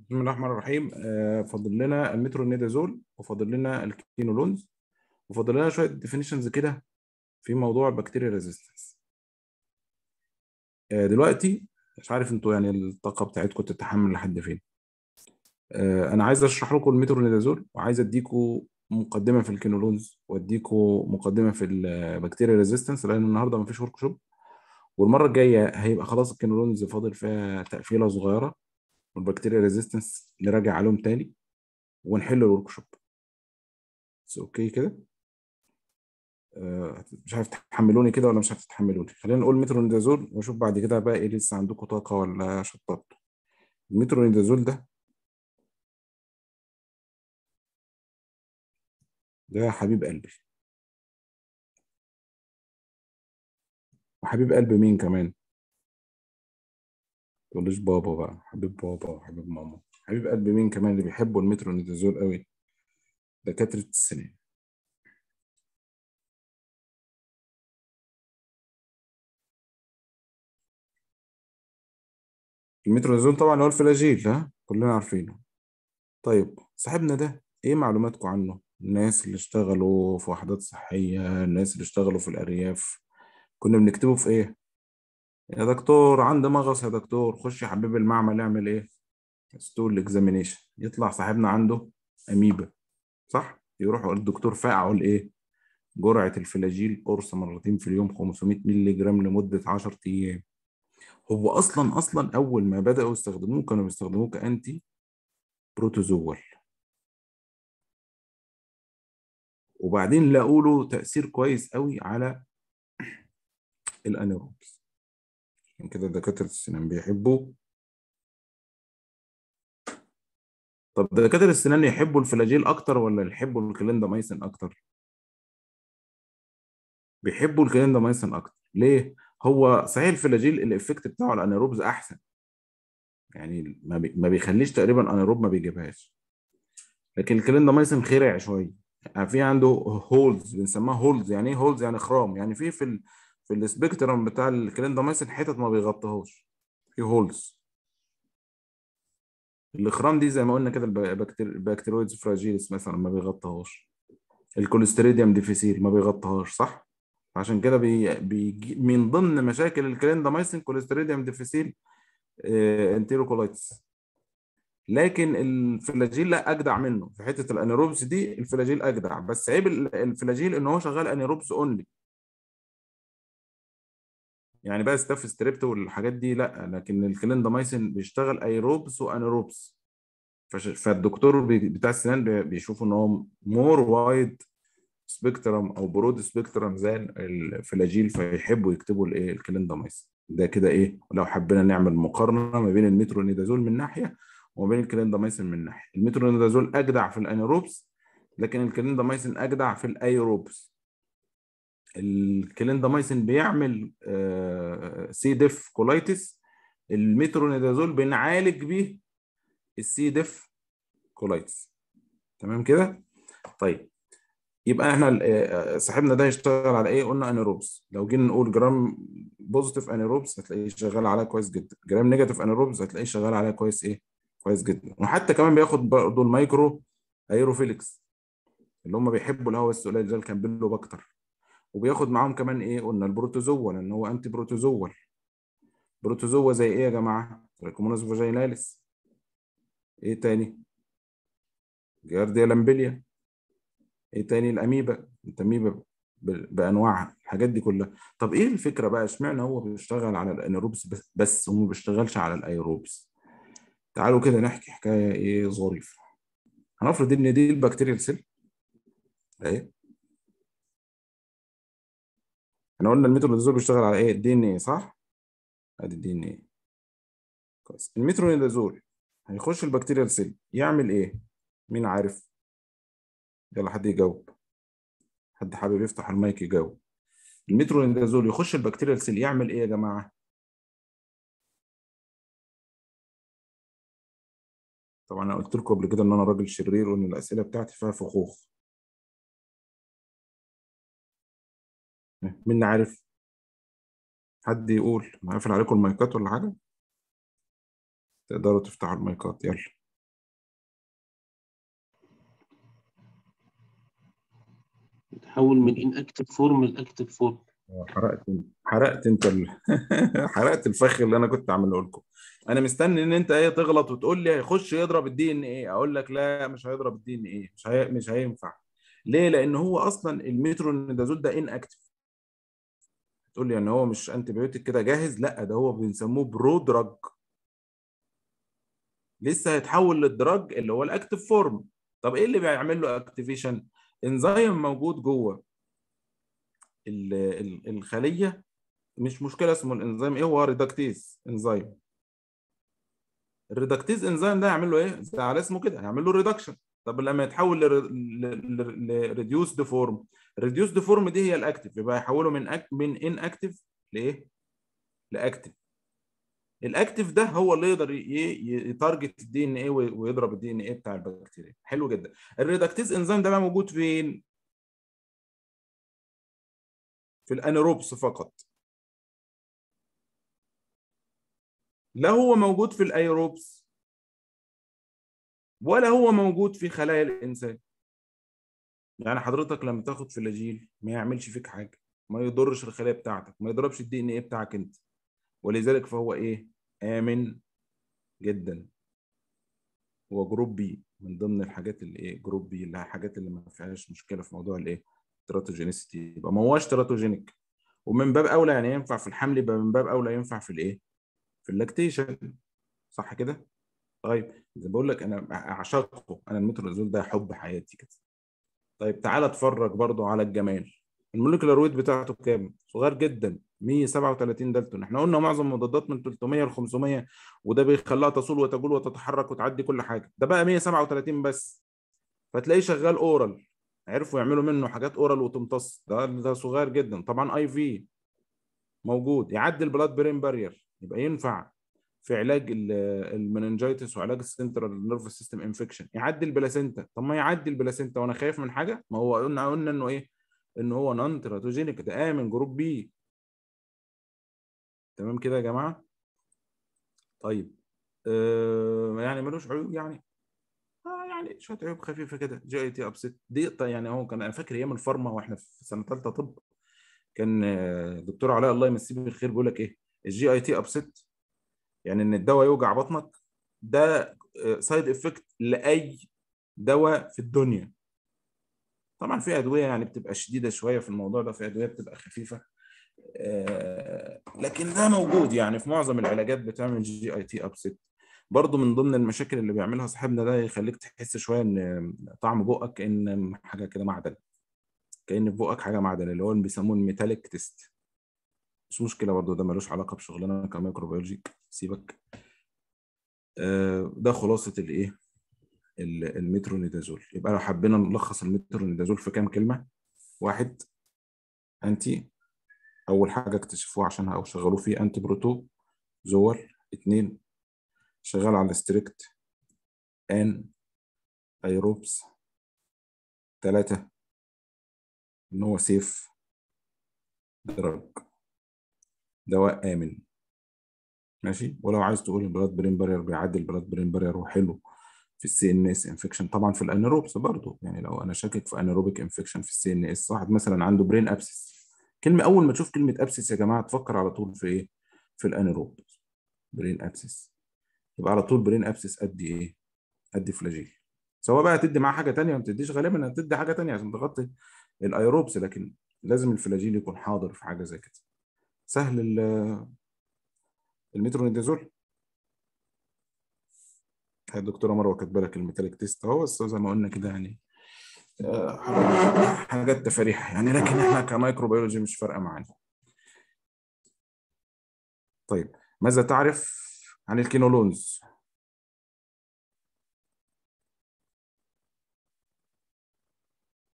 بسم الله الرحمن الرحيم آه، فاضل لنا المترونيدازول وفاضل لنا الكينولونز وفاضل لنا شويه ديفينيشنز كده في موضوع البكتيريا ريزيستنس دلوقتي مش عارف انتوا يعني الطاقه بتاعتكم تتحمل لحد فين آه، انا عايز اشرح لكم المترونيدازول وعايز اديكم مقدمه في الكينولونز واديكم مقدمه في البكتيريا ريزيستنس لان النهارده مفيش ورك شوب والمره الجايه هيبقى خلاص الكينولونز فاضل فيها تقفيله صغيره والبكتيريا ريزيستنس نراجع عليهم تاني ونحل الورك شوب بس اوكي كده آه، مش عارف تحملوني كده ولا مش عارف تتحملوني خلينا نقول مترونيدازول واشوف بعد كده بقى ايه لسه عندكم طاقه ولا شطبتوا المترونيدازول ده ده حبيب قلبي وحبيب قلب مين كمان تقوليش بابا بقى حبيب بابا وحبيب ماما حبيب قلب مين كمان اللي بيحبوا المترونيدازول قوي دكاترة السنان المترونيدازول طبعا هو الفلاجيل ها كلنا عارفينه طيب صاحبنا ده ايه معلوماتكم عنه الناس اللي اشتغلوا في وحدات صحية الناس اللي اشتغلوا في الأرياف كنا بنكتبه في ايه يا دكتور عندي مغص يا دكتور خش يا حبيب المعمل اعمل ايه ستول اكزامينيشن يطلع صاحبنا عنده اميبا صح يروح الدكتور فاقعه الايه جرعه الفلاجيل قرص مرتين في اليوم 500 مللي جرام لمده 10 ايام هو اصلا اصلا اول ما بداوا يستخدموه كانوا بيستخدموه كانتي بروتوزوال وبعدين لقوا له تاثير كويس قوي على الانيروبس عشان كده دكاتره السنان بيحبوه طب دكاتره السنان يحبوا الفلاجيل اكتر ولا يحبوا الكليندامايسين اكتر بيحبوا الكليندامايسين اكتر ليه هو صحيح الفلاجيل الافكت بتاعه على الانيروبز احسن يعني ما, بي... ما بيخليش تقريبا انيروب ما بيجيبهاش لكن الكليندامايسين خرع شويه يعني في عنده هولز بنسميها هولز يعني ايه هولز يعني خرام يعني في في ال... في السبيكترم بتاع الكليندامايسين حتت ما بيغطيهاش في هولز الاخرام دي زي ما قلنا كده البكتيرويدز فراجيلس مثلا ما بيغطيهاش الكوليستريديوم ديفيسيل ما بيغطيهاش صح عشان كده بي... بي... من ضمن مشاكل الكليندامايسين كوليستريديوم ديفيسيل آه انتيروكولايتس لكن الفلاجيل لا اجدع منه في حته الانيروبس دي الفلاجيل اجدع بس عيب الفلاجيل ان هو شغال انيروبس اونلي يعني بقى ستاف ستريبت والحاجات دي لا لكن الكليندامايسين بيشتغل ايروبس وانيروبس فالدكتور بتاع السنان بيشوف ان هو مور وايد سبيكترم او برود سبيكترم زي الفلاجيل فيحبوا يكتبوا الايه الكليندامايسين ده كده ايه لو حبينا نعمل مقارنه ما بين المترونيدازول من ناحيه وما بين الكليندامايسين من ناحيه المترونيدازول اجدع في الانيروبس لكن الكليندامايسين اجدع في الايروبس الكليندامايسين بيعمل سي ديف كولايتس المترونيدازول بنعالج بيه السي ديف كولايتس تمام كده طيب يبقى احنا صاحبنا ده يشتغل على ايه قلنا انيروبس لو جينا نقول جرام بوزيتيف انيروبس هتلاقيه شغال عليها كويس جدا جرام نيجاتيف انيروبس هتلاقيه شغال عليها كويس ايه كويس جدا وحتى كمان بياخد برضه المايكرو ايروفيلكس اللي هم بيحبوا الهواء السؤال زي الكامبيلوباكتر وبياخد معاهم كمان ايه قلنا البروتوزوا لان هو انتي بروتوزوال بروتوزوا زي ايه يا جماعه تراكموناس فاجيناليس ايه تاني جارديا لامبيليا ايه تاني الاميبا الاميبا بانواعها الحاجات دي كلها طب ايه الفكره بقى اشمعنى هو بيشتغل على الانيروبس بس, بس وما بيشتغلش على الايروبس تعالوا كده نحكي حكايه ايه ظريفه هنفرض ان دي البكتيريال سيل اهي احنا قلنا المترونيدازول بيشتغل على ايه الدي ان ايه صح ادي الدي ان ايه كويس المترونيدازول هيخش البكتيريال سيل يعمل ايه مين عارف يلا حد يجاوب حد حابب يفتح المايك يجاوب المترونيدازول يخش البكتيريال سيل يعمل ايه يا جماعه طبعا انا قلت لكم قبل كده ان انا راجل شرير وان الاسئله بتاعتي فيها فخوخ مين عارف حد يقول ما قافل عليكم المايكات ولا حاجه تقدروا تفتحوا المايكات يلا يتحول من ان اكتف فورم لاكتف فورم حرقت حرقت انت ال... حرقت الفخ اللي انا كنت عامله لكم انا مستني ان انت ايه تغلط وتقول لي هيخش يضرب الدي ان ايه اقول لك لا مش هيضرب الدي ان ايه مش هي... مش هينفع ليه لان هو اصلا المترونيدازول ده ان اكتف تقول لي ان هو مش انتي بيوتيك كده جاهز لا ده هو بنسموه برو دراج لسه هيتحول للدراج اللي هو الاكتف فورم طب ايه اللي بيعمل له اكتيفيشن انزيم موجود جوه الخليه مش مشكله اسمه الانزيم ايه هو ريدكتيز انزيم الريدكتيز انزيم ده يعمل له ايه زي على اسمه كده هيعمل له ريدكشن طب لما يتحول لريديوسد فورم الريديوسد فورم دي هي الاكتف يبقى يحوله من أك... من ان اكتف لايه لاكتف الاكتف ده هو اللي يقدر يتارجت الدي ان ايه ويضرب الدي ان ايه بتاع البكتيريا حلو جدا الريدكتيز انزيم ده بقى موجود فين في الانيروبس فقط لا هو موجود في الايروبس ولا هو موجود في خلايا الانسان يعني حضرتك لما تاخد فلاجيل ما يعملش فيك حاجه ما يضرش الخلايا بتاعتك ما يضربش الدي ان ايه بتاعك انت ولذلك فهو ايه امن جدا هو جروب بي من ضمن الحاجات اللي ايه جروب بي اللي هي الحاجات اللي ما فيهاش مشكله في موضوع الايه تراتوجينيستي يبقى ما هوش تراتوجينيك ومن باب اولى يعني ينفع في الحمل يبقى من باب اولى ينفع في الايه في اللاكتيشن صح كده طيب زي بقول لك انا اعشقه انا المترونيدازول ده حب حياتي كده طيب تعالى اتفرج برضو على الجمال الموليكولار ويت بتاعته كام صغير جدا 137 دالتون احنا قلنا معظم المضادات من 300 ل 500 وده بيخليها تصول وتجول وتتحرك وتعدي كل حاجه ده بقى 137 بس فتلاقيه شغال اورال عرفوا يعملوا منه حاجات اورال وتمتص ده ده صغير جدا طبعا اي في موجود يعدي البلاد برين بارير يبقى ينفع في علاج المننجيتس وعلاج السنترال نيرف سيستم انفكشن يعدي البلاسينتا طب ما يعدي البلاسينتا وانا خايف من حاجه ما هو قلنا قلنا انه ايه ان هو نون تراتوجينيك ده امن جروب بي تمام كده يا جماعه طيب آه يعني ملوش عيوب يعني آه يعني شويه عيوب خفيفه كده جي اي تي ابسيت دي يعني هو كان انا فاكر ايام الفارما واحنا في سنه ثالثه طب كان دكتور علاء الله يمسيه بالخير بيقول لك ايه الجي اي تي ابسيت يعني ان الدواء يوجع بطنك ده سايد افكت لاي دواء في الدنيا طبعا في ادويه يعني بتبقى شديده شويه في الموضوع ده في ادويه بتبقى خفيفه لكن ده موجود يعني في معظم العلاجات بتعمل جي اي تي ابسيت برضه من ضمن المشاكل اللي بيعملها صاحبنا ده يخليك تحس شويه ان طعم بقك كان حاجه كده معدن كان في بقك حاجه معدن اللي هو اللي بيسموه الميتاليك تيست مش مشكله برضه ده ملوش علاقه بشغلنا كميكروبيولوجي سيبك ده خلاصه الايه المترونيدازول يبقى لو حبينا نلخص المترونيدازول في كام كلمه واحد انتي اول حاجه اكتشفوها عشان او شغلوه فيه انتي بروتو زول اتنين شغال على ستريكت ان ايروبس ثلاثة ان هو سيف دراج دواء امن ماشي ولو عايز تقول البلاد برين بارير بيعدي البلاد برين بارير وحلو في السي ان اس انفكشن طبعا في الانيروبس برضه يعني لو انا شاكك في انيروبيك انفكشن في السي ان اس واحد مثلا عنده برين ابسس كلمه اول ما تشوف كلمه ابسس يا جماعه تفكر على طول في ايه في الانيروب برين ابسس يبقى على طول برين ابسس قد ايه قد فلاجيل سواء بقى تدي معاه حاجه ثانيه ما تديش غالبا هتدي حاجه ثانيه عشان تغطي الايروبس لكن لازم الفلاجيل يكون حاضر في حاجه زي كده سهل المترونيدازول الدكتوره مروه كاتبه لك الميتاليك تيست اهو بس زي ما قلنا كده يعني حاجات تفاريح يعني لكن احنا كمايكروبيولوجي مش فارقه معانا طيب ماذا تعرف عن الكينولونز